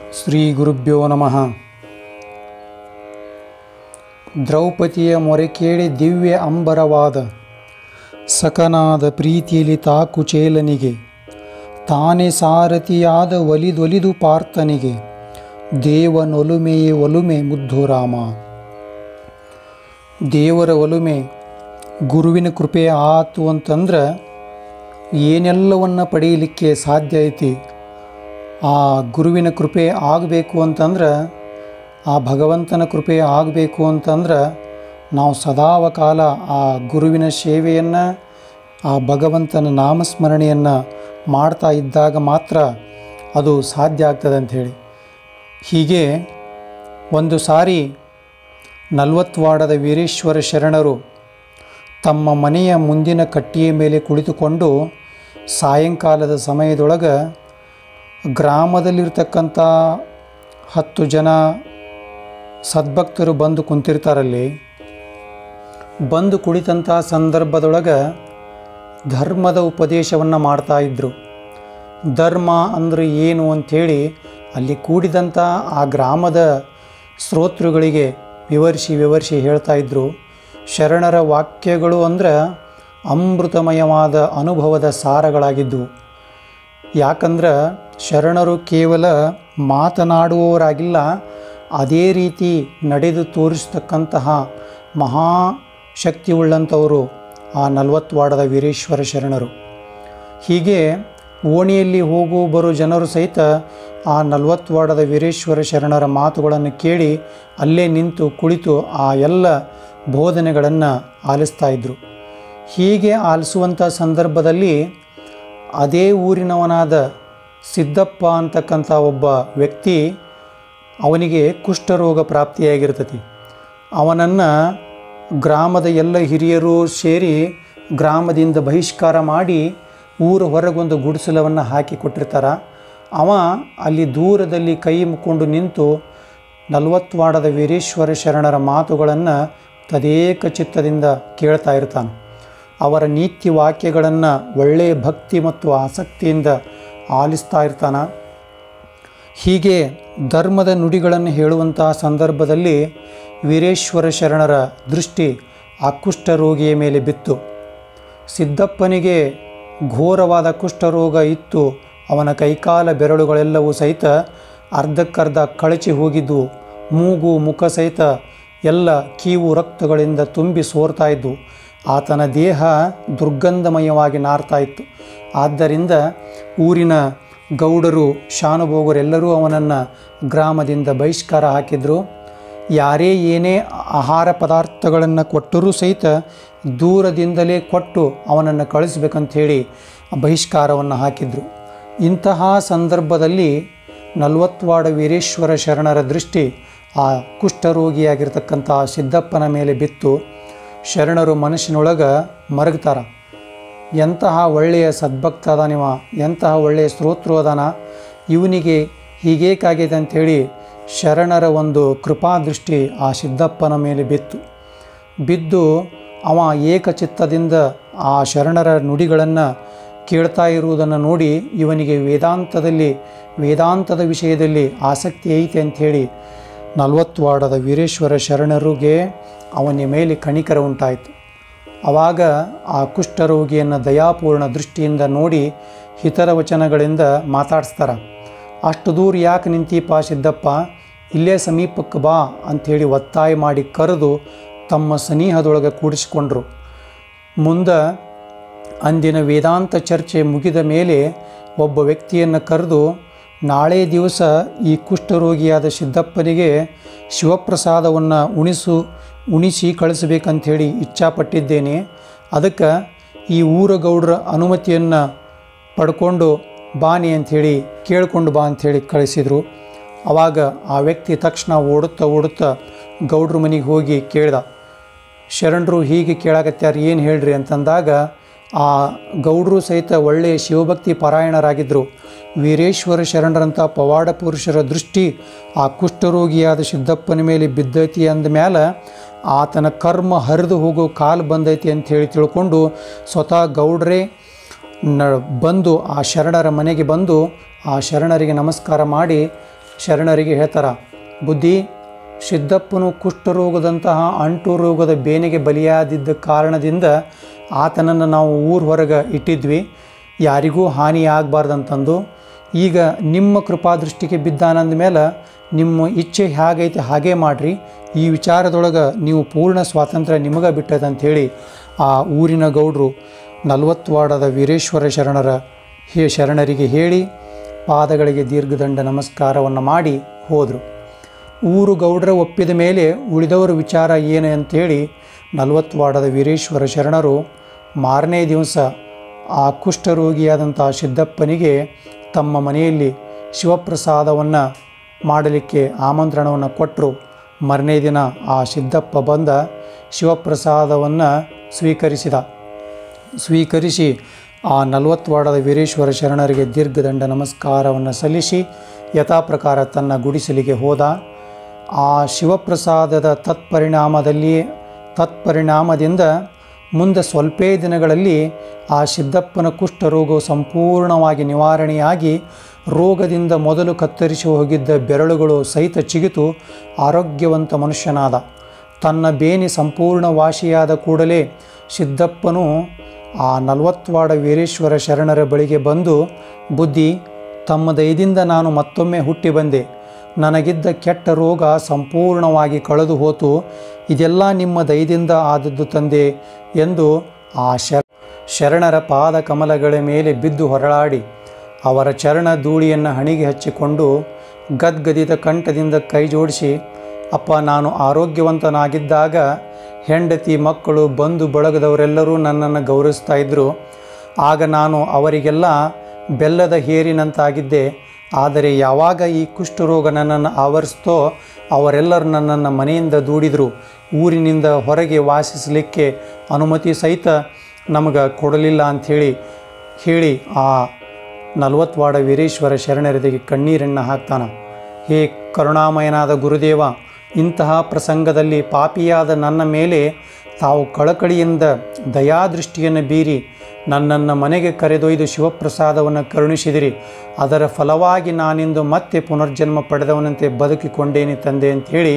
ಶ್ರೀ ಗುರುಭ್ಯೋ ನಮಃ ದ್ರೌಪದಿಯ ಮೊರೆ ಕೇಳಿ ದಿವ್ಯ ಅಂಬರವಾದ ಸಕನಾದ ಪ್ರೀತಿಯಲ್ಲಿ ತಾಕು ಚೇಲನಿಗೆ ತಾನೇ ಸಾರಥಿಯಾದ ಒಲಿದೊಲಿದು ಪಾರ್ಥನಿಗೆ ದೇವನೊಲುಮೆಯೇ ಒಲುಮೆ ಮುದ್ದು ರಾಮ ದೇವರ ಒಲುಮೆ ಗುರುವಿನ ಕೃಪೆ ಆತು ಅಂತಂದ್ರೆ ಏನೆಲ್ಲವನ್ನು ಪಡೆಯಲಿಕ್ಕೆ ಸಾಧ್ಯ ಐತಿ ಆ ಗುರುವಿನ ಕೃಪೆ ಆಗಬೇಕು ಅಂತಂದ್ರೆ ಆ ಭಗವಂತನ ಕೃಪೆ ಆಗಬೇಕು ಅಂತಂದ್ರೆ ನಾವು ಸದಾವಕಾಲ ಆ ಗುರುವಿನ ಸೇವೆಯನ್ನು ಆ ಭಗವಂತನ ನಾಮಸ್ಮರಣೆಯನ್ನು ಮಾಡ್ತಾ ಇದ್ದಾಗ ಮಾತ್ರ ಅದು ಸಾಧ್ಯ ಆಗ್ತದೆ ಅಂಥೇಳಿ ಹೀಗೆ ಒಂದು ಸಾರಿ ನಲ್ವತ್ವಾಡದ ವೀರೇಶ್ವರ ಶರಣರು ತಮ್ಮ ಮನೆಯ ಮುಂದಿನ ಕಟ್ಟಿಯ ಮೇಲೆ ಕುಳಿತುಕೊಂಡು ಸಾಯಂಕಾಲದ ಸಮಯದೊಳಗೆ ಗ್ರಾಮದಲ್ಲಿರ್ತಕ್ಕಂಥ ಹತ್ತು ಜನ ಸದ್ಭಕ್ತರು ಬಂದು ಕುಂತಿರ್ತಾರಲ್ಲಿ ಬಂದು ಕುಳಿತಂಥ ಸಂದರ್ಭದೊಳಗೆ ಧರ್ಮದ ಉಪದೇಶವನ್ನು ಮಾಡ್ತಾ ಇದ್ದರು ಧರ್ಮ ಅಂದರೆ ಏನು ಅಂಥೇಳಿ ಅಲ್ಲಿ ಕೂಡಿದಂಥ ಆ ಗ್ರಾಮದ ಶ್ರೋತೃಗಳಿಗೆ ವಿವರಿಸಿ ವಿವರಿಸಿ ಹೇಳ್ತಾ ಇದ್ದರು ಶರಣರ ವಾಕ್ಯಗಳು ಅಂದ್ರೆ ಅಮೃತಮಯವಾದ ಅನುಭವದ ಸಾರಗಳಾಗಿದ್ದವು ಯಾಕಂದ್ರೆ ಶರಣರು ಕೇವಲ ಮಾತನಾಡುವವರಾಗಿಲ್ಲ ಅದೇ ರೀತಿ ನಡೆದು ತೋರಿಸ್ತಕ್ಕಂತಹ ಮಹಾ ಶಕ್ತಿಯುಳ್ಳಂಥವರು ಆ ನಲವತ್ವಾಡದ ವೀರೇಶ್ವರ ಶರಣರು ಹೀಗೆ ಓಣಿಯಲ್ಲಿ ಹೋಗು ಬರೋ ಜನರು ಸಹಿತ ಆ ನಲವತ್ವಾಡದ ವೀರೇಶ್ವರ ಶರಣರ ಮಾತುಗಳನ್ನು ಕೇಳಿ ಅಲ್ಲೇ ನಿಂತು ಕುಳಿತು ಆ ಎಲ್ಲ ಬೋಧನೆಗಳನ್ನು ಆಲಿಸ್ತಾ ಇದ್ದರು ಹೀಗೆ ಆಲಿಸುವಂಥ ಸಂದರ್ಭದಲ್ಲಿ ಅದೇ ಊರಿನವನಾದ ಸಿದ್ದಪ್ಪ ಅಂತಕ್ಕಂಥ ಒಬ್ಬ ವ್ಯಕ್ತಿ ಅವನಿಗೆ ಕುಷ್ಠರೋಗ ಪ್ರಾಪ್ತಿಯಾಗಿರ್ತತಿ ಅವನನ್ನು ಗ್ರಾಮದ ಎಲ್ಲ ಹಿರಿಯರು ಸೇರಿ ಗ್ರಾಮದಿಂದ ಬಹಿಷ್ಕಾರ ಮಾಡಿ ಊರ ಹೊರಗೊಂದು ಗುಡಿಸಲವನ್ನು ಹಾಕಿ ಕೊಟ್ಟಿರ್ತಾರೆ ಅವ ಅಲ್ಲಿ ದೂರದಲ್ಲಿ ಕೈ ಮುಕ್ಕೊಂಡು ನಿಂತು ನಲವತ್ವಾಡದ ವೀರೇಶ್ವರ ಶರಣರ ಮಾತುಗಳನ್ನು ತದೇಕ ಚಿತ್ತದಿಂದ ಕೇಳ್ತಾ ಇರ್ತಾನೆ ಅವರ ನೀತಿ ವಾಕ್ಯಗಳನ್ನು ಒಳ್ಳೆಯ ಭಕ್ತಿ ಮತ್ತು ಆಸಕ್ತಿಯಿಂದ ಆಲಿಸ್ತಾ ಇರ್ತಾನೆ ಹೀಗೆ ಧರ್ಮದ ನುಡಿಗಳನ್ನು ಹೇಳುವಂತಹ ಸಂದರ್ಭದಲ್ಲಿ ವೀರೇಶ್ವರ ಶರಣರ ದೃಷ್ಟಿ ಆ ಕುಷ್ಠರೋಗಿಯ ಮೇಲೆ ಬಿತ್ತು ಸಿದ್ದಪ್ಪನಿಗೆ ಘೋರವಾದ ಕುಷ್ಠರೋಗ ಇತ್ತು ಅವನ ಕೈಕಾಲ ಬೆರಳುಗಳೆಲ್ಲವೂ ಸಹಿತ ಅರ್ಧಕ್ಕರ್ಧ ಕಳಚಿ ಹೋಗಿದ್ದು ಮೂಗು ಮುಖ ಸಹಿತ ಎಲ್ಲ ಕೀವು ರಕ್ತಗಳಿಂದ ತುಂಬಿ ಸೋರ್ತಾ ಇದ್ದು ಆತನ ದೇಹ ದುರ್ಗಂಧಮಯವಾಗಿ ನಾರ್ತಾ ಇತ್ತು ಆದ್ದರಿಂದ ಊರಿನ ಗೌಡರು ಶಾನುಭೋಗರೆಲ್ಲರೂ ಅವನನ್ನು ಗ್ರಾಮದಿಂದ ಬಹಿಷ್ಕಾರ ಹಾಕಿದರು ಯಾರೇ ಏನೇ ಆಹಾರ ಪದಾರ್ಥಗಳನ್ನು ಕೊಟ್ಟರೂ ಸಹಿತ ದೂರದಿಂದಲೇ ಕೊಟ್ಟು ಅವನನ್ನು ಕಳಿಸ್ಬೇಕಂಥೇಳಿ ಬಹಿಷ್ಕಾರವನ್ನು ಹಾಕಿದರು ಇಂತಹ ಸಂದರ್ಭದಲ್ಲಿ ನಲ್ವತ್ವಾಡ ವೀರೇಶ್ವರ ಶರಣರ ದೃಷ್ಟಿ ಆ ಕುಷ್ಠರೋಗಿಯಾಗಿರ್ತಕ್ಕಂಥ ಸಿದ್ದಪ್ಪನ ಮೇಲೆ ಬಿತ್ತು ಶರಣರು ಮನಸ್ಸಿನೊಳಗೆ ಮರಗ್ತಾರ ಎಂತಹ ಒಳ್ಳೆಯ ಸದ್ಭಕ್ತ ಅದಾನಿವ ಎಂತಹ ಒಳ್ಳೆಯ ಸ್ತೋತ್ರು ಅದಾನ ಇವನಿಗೆ ಹೀಗೇಕಾಗಿದೆ ಅಂಥೇಳಿ ಶರಣರ ಒಂದು ಕೃಪಾದೃಷ್ಟಿ ಆ ಸಿದ್ದಪ್ಪನ ಮೇಲೆ ಬಿತ್ತು ಬಿದ್ದು ಅವ ಏಕಚಿತ್ತದಿಂದ ಆ ಶರಣರ ನುಡಿಗಳನ್ನು ಕೇಳ್ತಾ ಇರುವುದನ್ನು ನೋಡಿ ಇವನಿಗೆ ವೇದಾಂತದಲ್ಲಿ ವೇದಾಂತದ ವಿಷಯದಲ್ಲಿ ಆಸಕ್ತಿ ಐತೆ ಅಂಥೇಳಿ ನಲವತ್ವಾಡದ ವೀರೇಶ್ವರ ಶರಣರಿಗೆ ಅವನ ಮೇಲೆ ಕಣಿಕರ ಉಂಟಾಯಿತು ಆವಾಗ ಆ ಕುಷ್ಠರೋಗಿಯನ್ನು ದಯಾಪೂರ್ಣ ದೃಷ್ಟಿಯಿಂದ ನೋಡಿ ಹಿತರ ವಚನಗಳಿಂದ ಮಾತಾಡಿಸ್ತಾರೆ ಅಷ್ಟು ದೂರ ಯಾಕೆ ನಿಂತೀಪ ಸಿದ್ದಪ್ಪ ಇಲ್ಲೇ ಸಮೀಪಕ್ಕೆ ಬಾ ಅಂಥೇಳಿ ಒತ್ತಾಯ ಮಾಡಿ ಕರೆದು ತಮ್ಮ ಸನಿಹದೊಳಗೆ ಕೂಡಿಸಿಕೊಂಡ್ರು ಮುಂದೆ ಅಂದಿನ ವೇದಾಂತ ಚರ್ಚೆ ಮುಗಿದ ಮೇಲೆ ಒಬ್ಬ ವ್ಯಕ್ತಿಯನ್ನು ಕರೆದು ನಾಳೆ ದಿವಸ ಈ ಕುಷ್ಠರೋಗಿಯಾದ ಸಿದ್ದಪ್ಪನಿಗೆ ಶಿವಪ್ರಸಾದವನ್ನು ಉಣಿಸು ಉಣಿಸಿ ಕಳಿಸ್ಬೇಕಂಥೇಳಿ ಇಚ್ಛಾಪಟ್ಟಿದ್ದೇನೆ ಅದಕ್ಕೆ ಈ ಊರ ಗೌಡರ ಅನುಮತಿಯನ್ನು ಪಡ್ಕೊಂಡು ಬಾನಿ ಅಂಥೇಳಿ ಕೇಳಿಕೊಂಡು ಬಾ ಅಂಥೇಳಿ ಕಳಿಸಿದರು ಆವಾಗ ಆ ವ್ಯಕ್ತಿ ತಕ್ಷಣ ಓಡುತ್ತಾ ಓಡುತ್ತಾ ಗೌಡ್ರ ಮನೆಗೆ ಹೋಗಿ ಕೇಳ್ದ ಶರಣರು ಹೀಗೆ ಕೇಳಾಕತ್ಯಾರ ಏನು ಹೇಳ್ರಿ ಅಂತಂದಾಗ ಆ ಗೌಡ್ರು ಸಹಿತ ಒಳ್ಳೆಯ ಶಿವಭಕ್ತಿ ಪಾರಾಯಣರಾಗಿದ್ದರು ವೀರೇಶ್ವರ ಶರಣರಂಥ ಪವಾಡ ಪುರುಷರ ದೃಷ್ಟಿ ಆ ಕುಷ್ಠರೋಗಿಯಾದ ಸಿದ್ದಪ್ಪನ ಮೇಲೆ ಬಿದ್ದೈತಿ ಅಂದ ಮೇಲೆ ಆತನ ಕರ್ಮ ಹರಿದು ಹೋಗೋ ಕಾಲು ಬಂದೈತಿ ಅಂತ ಹೇಳಿ ತಿಳ್ಕೊಂಡು ಸ್ವತಃ ಗೌಡ್ರೇ ನ ಬಂದು ಆ ಶರಣರ ಮನೆಗೆ ಬಂದು ಆ ಶರಣರಿಗೆ ನಮಸ್ಕಾರ ಮಾಡಿ ಶರಣರಿಗೆ ಹೇಳ್ತಾರ ಬುದ್ಧಿ ಸಿದ್ದಪ್ಪನು ಕುಷ್ಠರೋಗದಂತಹ ಅಂಟು ರೋಗದ ಬೇನೆಗೆ ಬಲಿಯಾದಿದ್ದ ಕಾರಣದಿಂದ ಆತನನ್ನು ನಾವು ಊರ ಹೊರಗೆ ಇಟ್ಟಿದ್ವಿ ಯಾರಿಗೂ ಹಾನಿ ಆಗಬಾರ್ದಂತಂದು ಈಗ ನಿಮ್ಮ ಕೃಪಾದೃಷ್ಟಿಗೆ ಬಿದ್ದಾನಂದ ಮೇಲೆ ನಿಮ್ಮ ಇಚ್ಛೆ ಹೇಗೈತೆ ಹಾಗೇ ಮಾಡಿರಿ ಈ ವಿಚಾರದೊಳಗೆ ನೀವು ಪೂರ್ಣ ಸ್ವಾತಂತ್ರ್ಯ ನಿಮಗೆ ಬಿಟ್ಟದಂಥೇಳಿ ಆ ಊರಿನ ಗೌಡರು ನಲವತ್ವಾಡದ ವೀರೇಶ್ವರ ಶರಣರ ಹೇ ಶರಣರಿಗೆ ಹೇಳಿ ಪಾದಗಳಿಗೆ ದೀರ್ಘದಂಡ ನಮಸ್ಕಾರವನ್ನು ಮಾಡಿ ಹೋದರು ಊರು ಗೌಡರ ಒಪ್ಪಿದ ಮೇಲೆ ಉಳಿದವರ ವಿಚಾರ ಏನು ಅಂತೇಳಿ ನಲವತ್ವಾಡದ ವೀರೇಶ್ವರ ಶರಣರು ಮಾರನೇ ದಿವಸ ಆ ಕುಷ್ಠರೋಗಿಯಾದಂಥ ಸಿದ್ದಪ್ಪನಿಗೆ ತಮ್ಮ ಮನೆಯಲ್ಲಿ ಶಿವಪ್ರಸಾದವನ್ನು ಮಾಡಲಿಕ್ಕೆ ಆಮಂತ್ರಣವನ್ನು ಕೊಟ್ಟರು ಮರನೇ ದಿನ ಆ ಸಿದ್ದಪ್ಪ ಬಂದ ಶಿವಪ್ರಸಾದವನ್ನು ಸ್ವೀಕರಿಸಿದ ಸ್ವೀಕರಿಸಿ ಆ ನಲವತ್ವಾಡದ ವೀರೇಶ್ವರ ಶರಣರಿಗೆ ದೀರ್ಘದಂಡ ನಮಸ್ಕಾರವನ್ನು ಸಲ್ಲಿಸಿ ಯಥಾಪ್ರಕಾರ ತನ್ನ ಗುಡಿಸಲಿಗೆ ಹೋದ ಆ ಶಿವಪ್ರಸಾದದ ತತ್ಪರಿಣಾಮದಲ್ಲಿಯೇ ತತ್ಪರಿಣಾಮದಿಂದ ಮುಂದೆ ಸ್ವಲ್ಪೇ ದಿನಗಳಲ್ಲಿ ಆ ಸಿದ್ದಪ್ಪನ ಕುಷ್ಠರೋಗವು ಸಂಪೂರ್ಣವಾಗಿ ನಿವಾರಣೆಯಾಗಿ ರೋಗದಿಂದ ಮೊದಲು ಕತ್ತರಿಸಿ ಹೋಗಿದ್ದ ಬೆರಳುಗಳು ಸಹಿತ ಚಿಗಿತು ಆರೋಗ್ಯವಂತ ಮನುಷ್ಯನಾದ ತನ್ನ ಬೇನಿ ಸಂಪೂರ್ಣ ವಾಸಿಯಾದ ಕೂಡಲೇ ಸಿದ್ದಪ್ಪನು ಆ ನಲವತ್ವಾಡ ವೀರೇಶ್ವರ ಶರಣರ ಬಳಿಗೆ ಬಂದು ಬುದ್ಧಿ ತಮ್ಮ ದಯದಿಂದ ನಾನು ಮತ್ತೊಮ್ಮೆ ಹುಟ್ಟಿ ಬಂದೆ ನನಗಿದ್ದ ಕೆಟ್ಟ ರೋಗ ಸಂಪೂರ್ಣವಾಗಿ ಕಳೆದು ಹೋತು ಇದೆಲ್ಲ ನಿಮ್ಮ ದಯದಿಂದ ಆದದ್ದು ತಂದೆ ಎಂದು ಆ ಶರ ಶರಣರ ಪಾದ ಕಮಲಗಳ ಮೇಲೆ ಬಿದ್ದು ಹೊರಳಾಡಿ ಅವರ ಚರಣ ಧೂಳಿಯನ್ನು ಹಣಿಗೆ ಹಚ್ಚಿಕೊಂಡು ಗದ್ಗದಿದ ಕಂಠದಿಂದ ಕೈ ಜೋಡಿಸಿ ಅಪ್ಪ ನಾನು ಆರೋಗ್ಯವಂತನಾಗಿದ್ದಾಗ ಹೆಂಡತಿ ಮಕ್ಕಳು ಬಂಧು ಬಳಗದವರೆಲ್ಲರೂ ನನ್ನನ್ನು ಗೌರವಿಸ್ತಾ ಇದ್ದರು ಆಗ ನಾನು ಅವರಿಗೆಲ್ಲ ಬೆಲ್ಲದ ಹೇರಿನಂತಾಗಿದ್ದೆ ಆದರೆ ಯಾವಾಗ ಈ ಕುಷ್ಠರೋಗ ನನ್ನನ್ನು ಆವರಿಸ್ತೋ ಅವರೆಲ್ಲರೂ ನನ್ನನ್ನು ಮನೆಯಿಂದ ದೂಡಿದರು ಊರಿನಿಂದ ಹೊರಗೆ ವಾಸಿಸಲಿಕ್ಕೆ ಅನುಮತಿ ಸಹಿತ ನಮಗೆ ಕೊಡಲಿಲ್ಲ ಅಂಥೇಳಿ ಹೇಳಿ ಆ ನಲವತ್ವಾಡ ವೀರೇಶ್ವರ ಶರಣರಿಗೆ ಕಣ್ಣೀರನ್ನು ಹಾಕ್ತಾನ ಹೇ ಕರುಣಾಮಯನಾದ ಗುರುದೇವ ಇಂತಹ ಪ್ರಸಂಗದಲ್ಲಿ ಪಾಪಿಯಾದ ನನ್ನ ಮೇಲೆ ತಾವು ಕಳಕಳಿಯಿಂದ ದಯಾದೃಷ್ಟಿಯನ್ನು ಬೀರಿ ನನ್ನನ್ನು ಮನೆಗೆ ಕರೆದೊಯ್ದು ಶಿವಪ್ರಸಾದವನ್ನು ಕರುಣಿಸಿದಿರಿ ಅದರ ಫಲವಾಗಿ ನಾನಿಂದು ಮತ್ತೆ ಪುನರ್ಜನ್ಮ ಪಡೆದವನಂತೆ ಬದುಕಿಕೊಂಡೇನೆ ತಂದೆ ಅಂಥೇಳಿ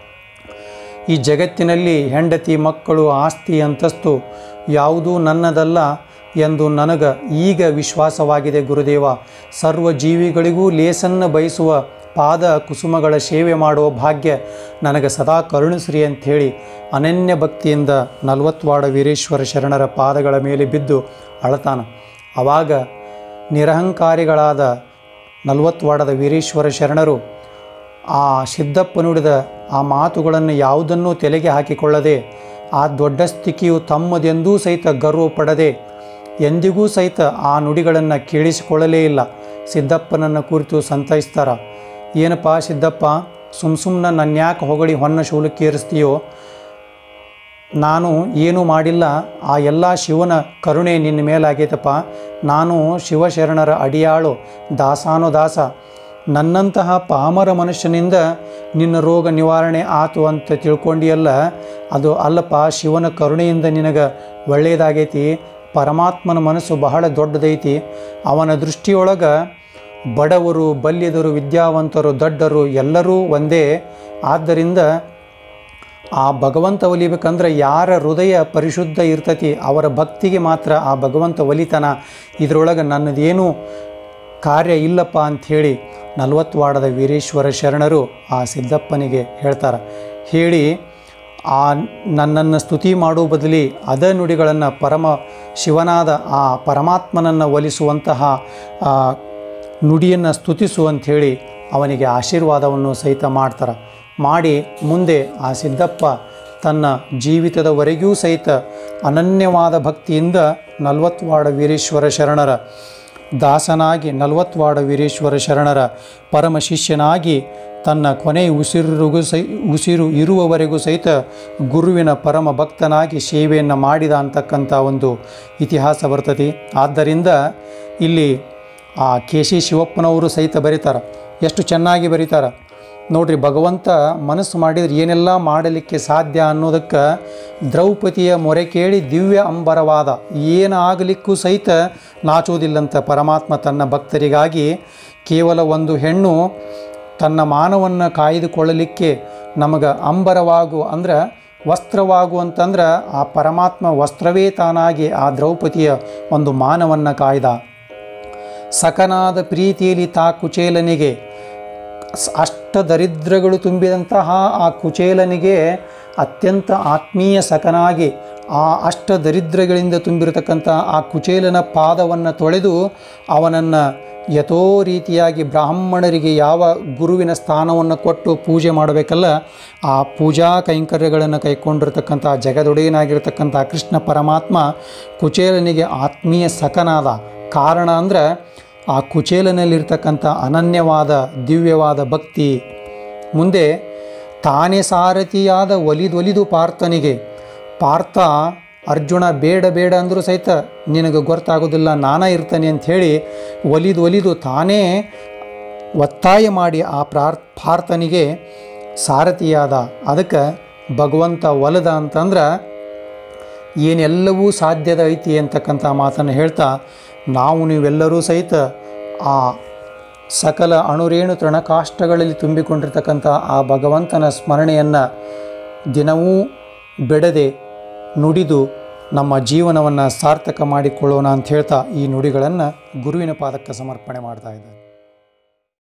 ಈ ಜಗತ್ತಿನಲ್ಲಿ ಹೆಂಡತಿ ಮಕ್ಕಳು ಆಸ್ತಿ ಅಂತಸ್ತು ಯಾವುದೂ ನನ್ನದಲ್ಲ ಎಂದು ನನಗ ಈಗ ವಿಶ್ವಾಸವಾಗಿದೆ ಗುರುದೇವ ಸರ್ವ ಜೀವಿಗಳಿಗೂ ಲೇಸನ್ನು ಬಯಸುವ ಪಾದ ಕುಸುಮಗಳ ಸೇವೆ ಮಾಡುವ ಭಾಗ್ಯ ನನಗೆ ಸದಾ ಕರುಣಿಸ್ರಿ ಅಂಥೇಳಿ ಅನನ್ಯ ಭಕ್ತಿಯಿಂದ ನಲವತ್ವಾಡ ವೀರೇಶ್ವರ ಶರಣರ ಪಾದಗಳ ಮೇಲೆ ಬಿದ್ದು ಅಳತಾನ ಆವಾಗ ನಿರಹಂಕಾರಿಗಳಾದ ನಲವತ್ವಾಡದ ವೀರೇಶ್ವರ ಶರಣರು ಆ ಸಿದ್ದಪ್ಪ ನುಡಿದ ಆ ಮಾತುಗಳನ್ನು ಯಾವುದನ್ನೂ ತಲೆಗೆ ಹಾಕಿಕೊಳ್ಳದೆ ಆ ದೊಡ್ಡ ಸ್ಥಿತಿಯು ತಮ್ಮದೆಂದೂ ಸಹಿತ ಗರ್ವ ಪಡದೆ ಎಂದಿಗೂ ಸಹಿತ ಆ ನುಡಿಗಳನ್ನು ಕೇಳಿಸಿಕೊಳ್ಳಲೇ ಇಲ್ಲ ಸಿದ್ದಪ್ಪನನ್ನು ಕುರಿತು ಸಂತೈಸ್ತಾರ ಏನಪ್ಪ ಸಿದ್ದಪ್ಪ ಸುಮ್ ಸುಮ್ಮನೆ ನನ್ಯಾಕೆ ಹೊಗಳಿ ಹೊನ್ನ ಶೂಲಕ್ಕೇರಿಸ್ತೀಯೋ ನಾನು ಏನೂ ಮಾಡಿಲ್ಲ ಆ ಎಲ್ಲ ಶಿವನ ಕರುಣೆ ನಿನ್ನ ಮೇಲಾಗೈತಪ್ಪ ನಾನು ಶಿವಶರಣರ ಅಡಿಯಾಳು ದಾಸಾನು ದಾಸ ನನ್ನಂತಹ ಪಾಮರ ಮನುಷ್ಯನಿಂದ ನಿನ್ನ ರೋಗ ನಿವಾರಣೆ ಆತು ಅಂತ ತಿಳ್ಕೊಂಡಿಯಲ್ಲ ಅದು ಅಲ್ಲಪ್ಪ ಶಿವನ ಕರುಣೆಯಿಂದ ನಿನಗೆ ಒಳ್ಳೆಯದಾಗೈತಿ ಪರಮಾತ್ಮನ ಮನಸ್ಸು ಬಹಳ ದೊಡ್ಡದೈತಿ ಅವನ ದೃಷ್ಟಿಯೊಳಗೆ ಬಡವರು ಬಲ್ಯದರು ವಿದ್ಯಾವಂತರು ದೊಡ್ಡರು ಎಲ್ಲರೂ ಒಂದೇ ಆದ್ದರಿಂದ ಆ ಭಗವಂತ ಒಲಿಬೇಕಂದ್ರೆ ಯಾರ ಹೃದಯ ಪರಿಶುದ್ಧ ಇರ್ತತಿ ಅವರ ಭಕ್ತಿಗೆ ಮಾತ್ರ ಆ ಭಗವಂತ ಒಲಿತನ ಇದರೊಳಗೆ ನನ್ನದೇನು ಕಾರ್ಯ ಇಲ್ಲಪ್ಪ ಅಂಥೇಳಿ ನಲವತ್ವಾಡದ ವೀರೇಶ್ವರ ಶರಣರು ಆ ಸಿದ್ದಪ್ಪನಿಗೆ ಹೇಳ್ತಾರೆ ಹೇಳಿ ಆ ನನ್ನನ್ನು ಸ್ತುತಿ ಮಾಡುವ ಬದಲಿ ಅದ ನುಡಿಗಳನ್ನು ಪರಮ ಶಿವನಾದ ಆ ಪರಮಾತ್ಮನನ್ನು ಒಲಿಸುವಂತಹ ಆ ನುಡಿಯನ್ನು ಸ್ತುತಿಸು ಅಂಥೇಳಿ ಅವನಿಗೆ ಆಶೀರ್ವಾದವನ್ನು ಸಹಿತ ಮಾಡ್ತಾರೆ ಮಾಡಿ ಮುಂದೆ ಆ ಸಿದ್ದಪ್ಪ ತನ್ನ ಜೀವಿತದವರೆಗೂ ಸಹಿತ ಅನನ್ಯವಾದ ಭಕ್ತಿಯಿಂದ ನಲವತ್ವಾಡ ವೀರೇಶ್ವರ ಶರಣರ ದಾಸನಾಗಿ ನಲವತ್ವಾಡ ವೀರೇಶ್ವರ ಶರಣರ ಪರಮ ಶಿಷ್ಯನಾಗಿ ತನ್ನ ಕೊನೆ ಉಸಿರಿಗೂ ಸೈ ಉಸಿರು ಇರುವವರೆಗೂ ಸಹಿತ ಗುರುವಿನ ಪರಮ ಭಕ್ತನಾಗಿ ಸೇವೆಯನ್ನು ಮಾಡಿದ ಅಂತಕ್ಕಂಥ ಒಂದು ಇತಿಹಾಸ ಬರ್ತದೆ ಆದ್ದರಿಂದ ಇಲ್ಲಿ ಆ ಕೆ ಸಿ ಶಿವಪ್ಪನವರು ಸಹಿತ ಬರೀತಾರೆ ಎಷ್ಟು ಚೆನ್ನಾಗಿ ಬರೀತಾರೆ ನೋಡ್ರಿ ಭಗವಂತ ಮನಸ್ಸು ಮಾಡಿದ್ರೆ ಏನೆಲ್ಲ ಮಾಡಲಿಕ್ಕೆ ಸಾಧ್ಯ ಅನ್ನೋದಕ್ಕೆ ದ್ರೌಪದಿಯ ಮೊರೆ ಕೇಳಿ ದಿವ್ಯ ಅಂಬರವಾದ ಏನಾಗಲಿಕ್ಕೂ ಸಹಿತ ನಾಚುವುದಿಲ್ಲಂತ ಪರಮಾತ್ಮ ತನ್ನ ಭಕ್ತರಿಗಾಗಿ ಕೇವಲ ಒಂದು ಹೆಣ್ಣು ತನ್ನ ಮಾನವನ್ನು ಕಾಯ್ದುಕೊಳ್ಳಲಿಕ್ಕೆ ನಮಗೆ ಅಂಬರವಾಗು ಅಂದ್ರೆ ವಸ್ತ್ರವಾಗು ಅಂತಂದ್ರೆ ಆ ಪರಮಾತ್ಮ ವಸ್ತ್ರವೇ ತಾನಾಗಿ ಆ ದ್ರೌಪದಿಯ ಒಂದು ಮಾನವನ್ನು ಕಾಯ್ದ ಸಕನಾದ ಪ್ರೀತಿಯಲ್ಲಿ ತಾ ಕುಚೇಲನಿಗೆ ಸ್- ಅಷ್ಟ ದರಿದ್ರಗಳು ತುಂಬಿದಂತಹ ಆ ಕುಚೇಲನಿಗೆ ಅತ್ಯಂತ ಆತ್ಮೀಯ ಸಕನಾಗಿ ಆ ಅಷ್ಟ ದರಿದ್ರಗಳಿಂದ ತುಂಬಿರತಕ್ಕಂಥ ಆ ಕುಚೇಲನ ಪಾದವನ್ನು ತೊಳೆದು ಅವನನ್ನು ಯಥೋ ರೀತಿಯಾಗಿ ಬ್ರಾಹ್ಮಣರಿಗೆ ಯಾವ ಗುರುವಿನ ಸ್ಥಾನವನ್ನು ಕೊಟ್ಟು ಪೂಜೆ ಮಾಡಬೇಕಲ್ಲ ಆ ಪೂಜಾ ಕೈಂಕರ್ಯಗಳನ್ನು ಕೈಕೊಂಡಿರ್ತಕ್ಕಂಥ ಜಗದೊಡೆಯನಾಗಿರ್ತಕ್ಕಂಥ ಕೃಷ್ಣ ಪರಮಾತ್ಮ ಕುಚೇಲನಿಗೆ ಆತ್ಮೀಯ ಸಕನಾದ ಕಾರಣ ಅಂದರೆ ಆ ಕುಚೇಲನಲ್ಲಿರ್ತಕ್ಕಂಥ ಅನನ್ಯವಾದ ದಿವ್ಯವಾದ ಭಕ್ತಿ ಮುಂದೆ ತಾನೇ ಸಾರಥಿಯಾದ ಒಲಿದೊಲಿದು ಪಾರ್ಥನಿಗೆ ಪಾರ್ಥ ಅರ್ಜುನ ಬೇಡ ಬೇಡ ಅಂದರೂ ಸಹಿತ ನಿನಗೆ ಗೊತ್ತಾಗೋದಿಲ್ಲ ನಾನೇ ಇರ್ತಾನೆ ಅಂಥೇಳಿ ಒಲಿದು ಒಲಿದು ತಾನೇ ಒತ್ತಾಯ ಮಾಡಿ ಆ ಪ್ರಾರ್ ಪಾರ್ಥನಿಗೆ ಸಾರಥಿಯಾದ ಅದಕ್ಕೆ ಭಗವಂತ ಒಲದ ಅಂತಂದ್ರೆ ಏನೆಲ್ಲವೂ ಸಾಧ್ಯದ ಐತಿ ಅಂತಕ್ಕಂಥ ಮಾತನ್ನು ಹೇಳ್ತಾ ನಾವು ನೀವೆಲ್ಲರೂ ಸಹಿತ ಆ ಸಕಲ ಅಣುರೇಣು ತೃಣಕಾಷ್ಟಗಳಲ್ಲಿ ತುಂಬಿಕೊಂಡಿರ್ತಕ್ಕಂಥ ಆ ಭಗವಂತನ ಸ್ಮರಣೆಯನ್ನು ದಿನವೂ ಬಿಡದೆ ನುಡಿದು ನಮ್ಮ ಜೀವನವನ್ನು ಸಾರ್ಥಕ ಮಾಡಿಕೊಳ್ಳೋಣ ಅಂತ ಹೇಳ್ತಾ ಈ ನುಡಿಗಳನ್ನು ಗುರುವಿನ ಪಾದಕ್ಕೆ ಸಮರ್ಪಣೆ ಮಾಡ್ತಾ ಇದ್ದಾರೆ